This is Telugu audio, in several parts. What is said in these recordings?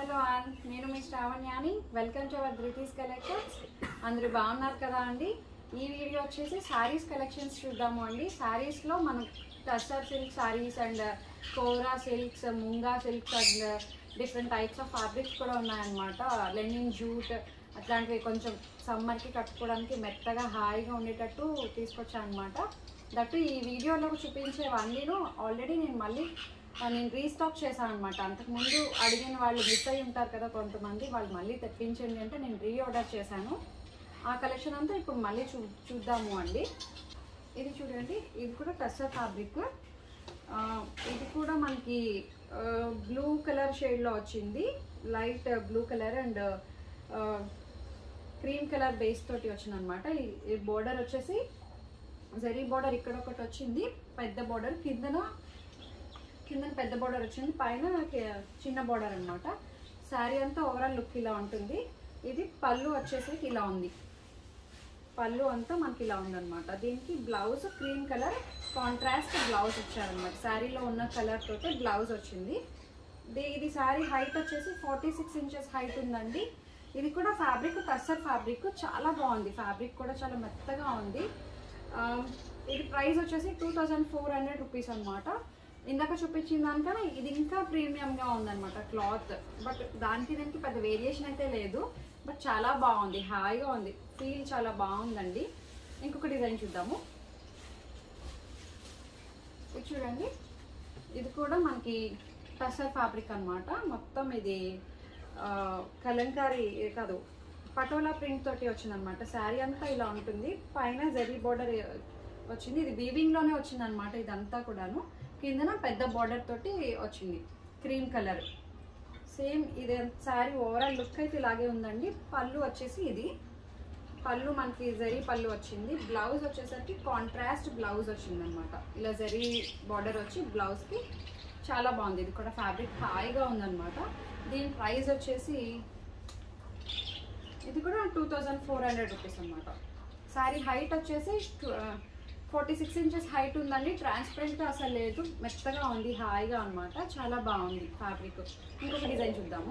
హలో ఆల్ నేను మీ శ్రావణ్యాని welcome to our British collections అందరూ బాగున్నారు కదా అండి ఈ వీడియో వచ్చేసి శారీస్ కలెక్షన్స్ చూద్దాము అండి శారీస్లో మనం tussar silk saris and kora silks muga silks and different types of fabrics కూడా ఉన్నాయన్నమాట లెనిన్ జూట్ అట్లాంటివి కొంచెం సమ్మర్కి కట్టుకోవడానికి మెత్తగా హాయిగా ఉండేటట్టు తీసుకొచ్చాను అనమాట దట్టు ఈ వీడియోలో చూపించేవన్నీను ఆల్రెడీ నేను మళ్ళీ ఆ, నేను రీస్టాక్ చేశాను అనమాట అంతకుముందు అడిగిన వాళ్ళు మిస్ అయి ఉంటారు కదా కొంతమంది వాళ్ళు మళ్ళీ తెప్పించండి అంటే నేను రీ ఆర్డర్ చేశాను ఆ కలెక్షన్ అంతా ఇప్పుడు మళ్ళీ చూ చూద్దాము అండి ఇది చూడండి ఇది కూడా టస్సర్ ఫ్యాబ్రిక్ ఇది కూడా మనకి బ్లూ కలర్ షేడ్లో వచ్చింది light blue colour and cream colour base తోటి వచ్చింది అనమాట ఈ బోర్డర్ వచ్చేసి జరీ బోర్డర్ ఇక్కడ ఒకటి వచ్చింది పెద్ద బోర్డర్ కిందన కింద పెద్ద బోర్డర్ వచ్చింది పైన కి- చిన్న బోర్డర్ అన్నమాట శారీ అంతా ఓవరాల్ లుక్ ఇలా ఉంటుంది ఇది పళ్ళు వచ్చేసరికి ఇలా ఉంది పళ్ళు అంతా మనకి ఇలా ఉందన్నమాట దీనికి blouse cream colour contrast blouse ఇచ్చారనమాట శారీలో ఉన్న కలర్ తోటి బ్లౌజ్ వచ్చింది ది- ఇది శారీ హైట్ వచ్చేసి ఫార్టీ సిక్స్ ఇంచెస్ హైట్ ఉందండి ఇది కూడా ఫ్యాబ్రిక్ టస్సర్ ఫ్యాబ్రిక్ చాలా బాగుంది ఫ్యాబ్రిక్ కూడా చాలా మెత్తగా ఉంది ఆ, ఇది ప్రైస్ వచ్చేసి two thousand four hundred rupees అనమాట ఇందాక చూపించిన దానికన్నా ఇది ఇంకా ప్రీమియంగా ఉందన్నమాట క్లాత్ బట్ దానికి దీనికి పెద్ద వేరియేషన్ అయితే లేదు బట్ చాలా బాగుంది హాయిగా ఉంది ఫీల్ చాలా బాగుందండి ఇంకొక డిజైన్ చూద్దాము ఇది చూడండి ఇది కూడా మనకి టసర్ ఫ్యాబ్రిక్ అన్నమాట మొత్తం ఇది ఆ, కలంకారీ కాదు పటోలా ప్రింట్ తోటి వచ్చిందనమాట శారీ అంతా ఇలా ఉంటుంది పైన జరీ బోర్డర్ వచ్చింది ఇది వీవింగ్ లోనే వచ్చింది అనమాట ఇదంతా కూడాను కిందన పెద్ద బోర్డర్ తోటి వచ్చింది క్రీమ్ కలర్ సేమ్ ఇది శారీ ఓవరాల్ లుక్ అయితే ఇలాగే ఉందండి పళ్ళు వచ్చేసి ఇది పళ్ళు మనకి జరీ పళ్ళు వచ్చింది బ్లౌజ్ వచ్చేసరికి కాంట్రాస్ట్ బ్లౌజ్ వచ్చింది అనమాట ఇలా జరీ బార్డర్ వచ్చి బ్లౌజ్కి చాలా బాగుంది ఇది కూడా ఫ్యాబ్రిక్ హాయిగా ఉందన్నమాట దీని ప్రైస్ వచ్చేసి ఇది కూడా two thousand four hundred rupees అనమాట శారీ హైట్ వచ్చేసి ఫార్టీ సిక్స్ ఇంచెస్ హైట్ ఉందండి ట్రాన్స్పరెంట్ అసలు లేదు మెత్తగా ఉంది హాయిగా అన్నమాట చాలా బాగుంది ఫ్యాబ్రిక్ ఇంకొక డిజైన్ చూద్దాము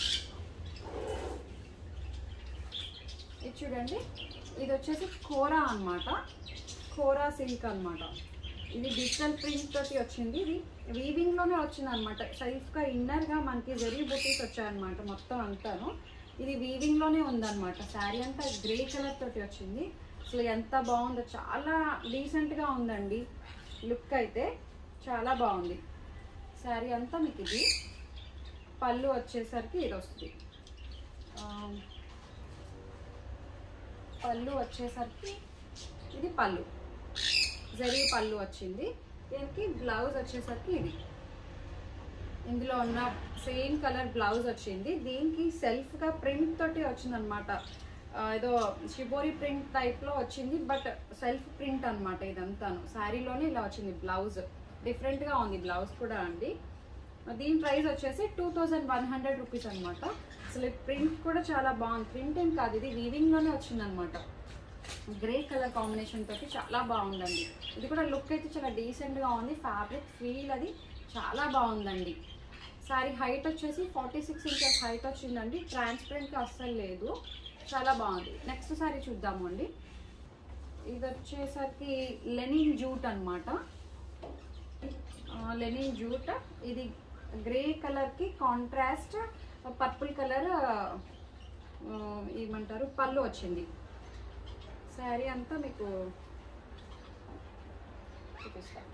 ఇది చూడండి ఇది వచ్చేసి కోరా అన్నమాట కోరా సిల్క్ అన్నమాట ఇది డిజిటల్ ప్రింట్ తోటి వచ్చింది ఇది వీవింగ్ లోనే వచ్చింది అనమాట సెల్ఫ్ గా ఇన్నర్ గా మనకి జరీ బుటీస్ వచ్చాయన్నమాట మొత్తం అంతాను ఇది వీవింగ్ లోనే ఉందన్నమాట శారీ అంతా గ్రే కలర్ తోటి వచ్చింది అసలు ఎంత బాగుందో చాలా డీసెంట్ గా ఉందండి లుక్ అయితే చాలా బాగుంది శారీ అంతా మీకు ఇది పళ్ళు వచ్చేసరికి ఇది వస్తుంది ఆ, పళ్ళు వచ్చేసరికి ఇది పళ్ళు జరీ పళ్ళు వచ్చింది దీనికి బ్లౌజ్ వచ్చేసరికి ఇది ఇందులో ఉన్న సేమ్ కలర్ బ్లౌజ్ వచ్చింది దీనికి సెల్ఫ్గా ప్రింట్ తోటి వచ్చిందనమాట ఏదో షిబోరి ప్రింట్ టైప్లో వచ్చింది బట్ సెల్ఫ్ ప్రింట్ అనమాట ఇదంతాను శారీలోనే ఇలా వచ్చింది బ్లౌజ్ డిఫరెంట్గా ఉంది బ్లౌజ్ కూడా అండి దీని ప్రైస్ వచ్చేసి two thousand one hundred rupees అనమాట అసలు ప్రింట్ కూడా చాలా బాగుంది ప్రింట్ ఏం కాదు ఇది వీవింగ్లోనే వచ్చిందనమాట గ్రే కలర్ కాంబినేషన్ తోటి చాలా బాగుందండి ఇది కూడా లుక్ అయితే చాలా డీసెంట్గా ఉంది ఫ్యాబ్రిక్ ఫీల్ అది చాలా బాగుందండి సారీ హైట్ వచ్చేసి ఫార్టీ సిక్స్ ఇంచెస్ హైట్ వచ్చిందండి ట్రాన్స్పరెంట్గా అస్సలు లేదు చాలా బాగుంది నెక్స్ట్ సారీ చూద్దాము అండి ఇది వచ్చేసరికి లెనిన్ జూట్ అనమాట లెనిన్ జూట్ ఇది గ్రే కలర్కి కాంట్రాస్ట్ పర్పుల్ కలర్ ఏమంటారు పళ్ళు వచ్చింది శారీ అంతా మీకు చూపిస్తాను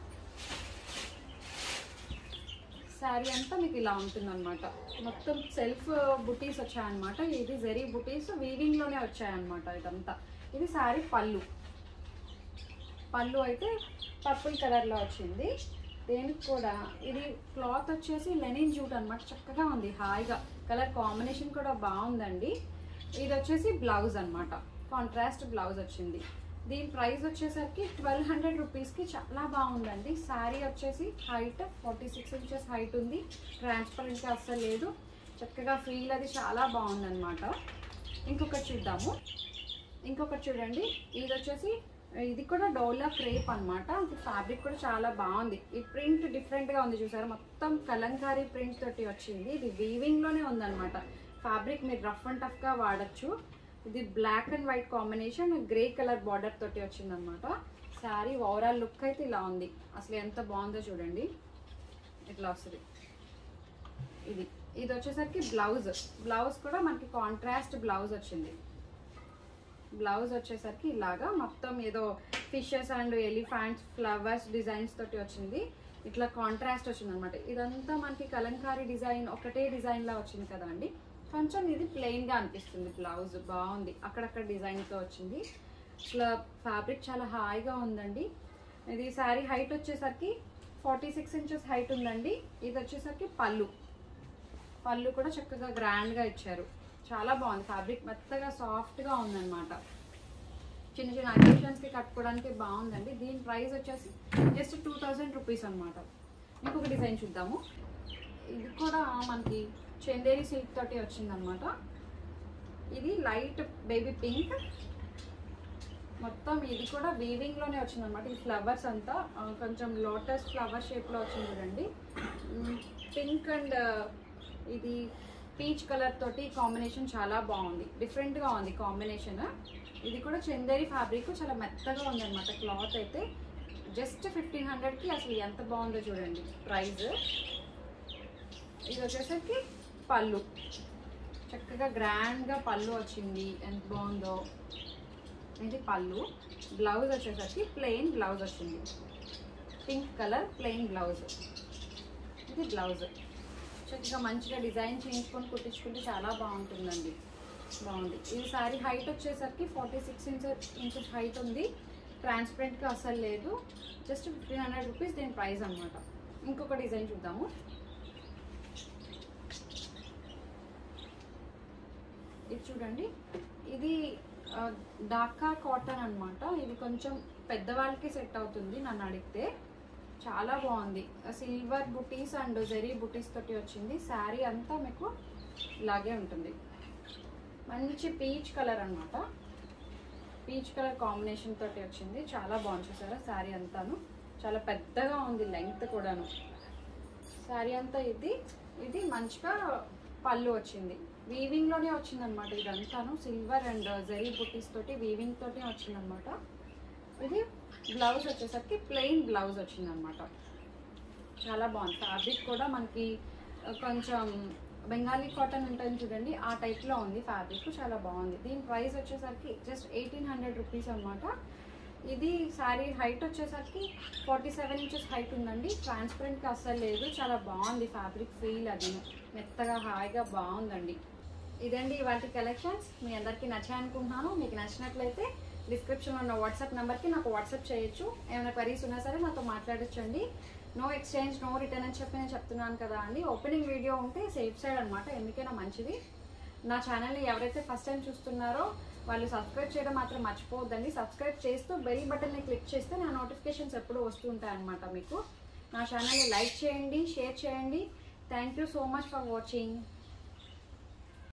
శారీ అంతా మీకు ఇలా ఉంటుందన్నమాట మొత్తం సెల్ఫ్ బుటీస్ వచ్చాయన్నమాట ఇది జరీ బుటీస్ వీవింగ్లోనే వచ్చాయన్నమాట ఇదంతా ఇది శారీ పళ్ళు పళ్ళు అయితే పర్పుల్ కలర్లో వచ్చింది దేనికి కూడా ఇది క్లాత్ వచ్చేసి లెనిన్ జూట్ అన్నమాట చక్కగా ఉంది హాయిగా కలర్ కాంబినేషన్ కూడా బాగుందండి ఇది వచ్చేసి బ్లౌజ్ అన్నమాట కాంట్రాస్ట్ బ్లౌజ్ వచ్చింది దీని ప్రైస్ వచ్చేసరికి ట్వెల్వ్ హండ్రెడ్ రూపీస్కి చాలా బాగుందండి శారీ వచ్చేసి height forty six inches height ఉంది ట్రాన్స్పరెంట్గా అస్సలు లేదు చక్కగా ఫీల్ అది చాలా బాగుందన్నమాట ఇంకొకటి చూద్దాము ఇంకొకటి చూడండి ఇది వచ్చేసి ఇది కూడా డోలా క్రేప్ అనమాట ఫ్యాబ్రిక్ కూడా చాలా బాగుంది ఈ ప్రింట్ డిఫరెంట్గా ఉంది చూసారా మొత్తం కలంకారీ ప్రింట్ తోటి వచ్చింది ఇది వీవింగ్లోనే ఉందన్నమాట ఫ్యాబ్రిక్ మీరు రఫ్ అండ్ టఫ్గా వాడచ్చు ఇది black and white combination grey colour border తోటి వచ్చిందనమాట శారీ ఓవరాల్ లుక్ అయితే ఇలా ఉంది అసలు ఎంత బాగుందో చూడండి ఇట్లా వస్తుంది ఇది ఇది వచ్చేసరికి బ్లౌజ్ బ్లౌజ్ కూడా మనకి కాంట్రాస్ట్ బ్లౌజ్ వచ్చింది బ్లౌజ్ వచ్చేసరికి ఇలాగా మొత్తం ఏదో fishes and elephants flowers designs తోటి వచ్చింది ఇట్లా కాంట్రాస్ట్ వచ్చింది అనమాట ఇదంతా మనకి కలంకారీ డిజైన్ ఒకటే డిజైన్ లా వచ్చింది కదా అండి కొంచెం ఇది ప్లెయిన్ గా అనిపిస్తుంది బ్లౌజ్ బాగుంది అక్కడక్కడ డిజైన్ తో వచ్చింది ఇట్లా ఫ్యాబ్రిక్ చాలా హాయిగా ఉందండి ఇది శారీ హైట్ వచ్చేసరికి ఫార్టీ సిక్స్ ఇంచెస్ హైట్ ఉందండి ఇది వచ్చేసరికి పళ్ళు పళ్ళు కూడా చక్కగా గ్రాండ్ గా ఇచ్చారు చాలా బాగుంది ఫ్యాబ్రిక్ మెత్తగా సాఫ్ట్ గా ఉందన్నమాట చిన్న చిన్న అకేషన్స్ కి కట్టుకోవడానికి బాగుందండి దీని ప్రైస్ వచ్చేసి జస్ట్ టూ థౌజండ్ రూపీస్ అనమాట ఇంకొక డిజైన్ చూద్దాము ఇది కూడా మనకి చందేరి సిల్క్ తోటి వచ్చిందనమాట ఇది లైట్ బేబీ పింక్ మొత్తం ఇది కూడా వీవింగ్ లోనే వచ్చింది అనమాట ఈ ఫ్లవర్స్ అంతా ఆ, కొంచెం లోటస్ ఫ్లవర్ షేప్ లో వచ్చింది చూడండి పింక్ అండ్ ఇది పీచ్ కలర్ తోటి కాంబినేషన్ చాలా బాగుంది డిఫరెంట్ గా ఉంది కాంబినేషన్ ఇది కూడా చందేరి ఫ్యాబ్రిక్ చాలా మెత్తగా ఉంది అనమాట క్లాత్ అయితే జస్ట్ ఫిఫ్టీన్ హండ్రెడ్ కి అసలు ఎంత బాగుందో చూడండి ప్రైస్ ఇది వచ్చేసరికి పళ్ళు చక్కగా గ్రాండ్ గా పళ్ళు వచ్చింది ఎంత బాగుందో ఇది పళ్ళు బ్లౌజ్ వచ్చేసరికి ప్లెయిన్ బ్లౌజ్ వచ్చింది పింక్ కలర్ ప్లెయిన్ బ్లౌజ్ ఇది బ్లౌజ్ చక్కగా మంచిగా డిజైన్ చేయించుకొని కుట్టించుకుంటే చాలా బాగుంటుందండి బాగుంది ఈ సారీ హైట్ వచ్చేసరికి forty six inches inches height ఉంది ట్రాన్స్పరెంట్గా అసలు లేదు జస్ట్ ఫిఫ్టీన్ హండ్రెడ్ రూపీస్ దీని ప్రైస్ అనమాట ఇంకొక డిజైన్ చూద్దాము ఇది చూడండి ఇది ఆ, డాకా కాటన్ అన్నమాట ఇది కొంచెం పెద్దవాళ్ళకి సెట్ అవుతుంది నన్ను అడిగితే చాలా బాగుంది సిల్వర్ బుటీస్ అండ్ జెరీ బుటీస్ తోటి వచ్చింది శారీ అంతా మీకు ఇలాగే ఉంటుంది మంచి పీచ్ కలర్ అన్నమాట పీచ్ కలర్ కాంబినేషన్ తోటి వచ్చింది చాలా బాగుంది చూసారా శారీ అంతాను చాలా పెద్దగా ఉంది లెంగ్త్ కూడాను శారీ అంతా ఇది ఇది మంచిగా పళ్ళు వచ్చింది వీవింగ్ లోనే వచ్చింది అనమాట ఇదంతాను సిల్వర్ అండ్ జెరీ బుట్టీస్ తోటి వీవింగ్ తోటి వచ్చింది అనమాట ఇది బ్లౌజ్ వచ్చేసరికి ప్లెయిన్ బ్లౌజ్ వచ్చింది అనమాట చాలా బాగుంది ఫ్యాబ్రిక్ కూడా మనకి ఆ, కొంచెం బెంగాలీ కాటన్ ఉంటుంది చూడండి ఆ టైప్లో ఉంది ఫ్యాబ్రిక్ చాలా బాగుంది దీని ప్రైస్ వచ్చేసరికి జస్ట్ ఎయిటీన్ హండ్రెడ్ రూపీస్ అనమాట ఇది శారీ హైట్ వచ్చేసరికి ఫార్టీ సెవెన్ ఇంచెస్ హైట్ ఉందండి ట్రాన్స్పరెంట్గా అస్సలు లేదు చాలా బాగుంది ఫ్యాబ్రిక్ ఫీల్ అది మెత్తగా హాయిగా బాగుందండి ఇదండి ఇవాటి కలెక్షన్స్ మీ అందరికీ నచ్చాయనుకుంటున్నాను మీకు నచ్చినట్లయితే డిస్క్రిప్షన్ ఉన్న వాట్సాప్ నెంబర్కి నాకు వాట్సాప్ చేయొచ్చు ఏమైనా క్వరీస్ ఉన్నా సరే నాతో మాట్లాడొచ్చండి నో ఎక్స్చేంజ్ నో రిటర్న్ అని చెప్పి నేను చెప్తున్నాను కదా అండి ఓపెనింగ్ వీడియో ఉంటే సేఫ్ సైడ్ అనమాట ఎందుకైనా మంచిది నా ఛానల్ని ఎవరైతే ఫస్ట్ టైం చూస్తున్నారో వాళ్ళు సబ్స్క్రైబ్ చేయడం మాత్రం మర్చిపోవద్దండి సబ్స్క్రైబ్ చేస్తూ బెల్ బటన్ని క్లిక్ చేస్తే నా నోటిఫికేషన్స్ ఎప్పుడూ వస్తూ ఉంటాయి అనమాట మీకు నా ఛానల్ని లైక్ చేయండి షేర్ చేయండి thank you so much for watching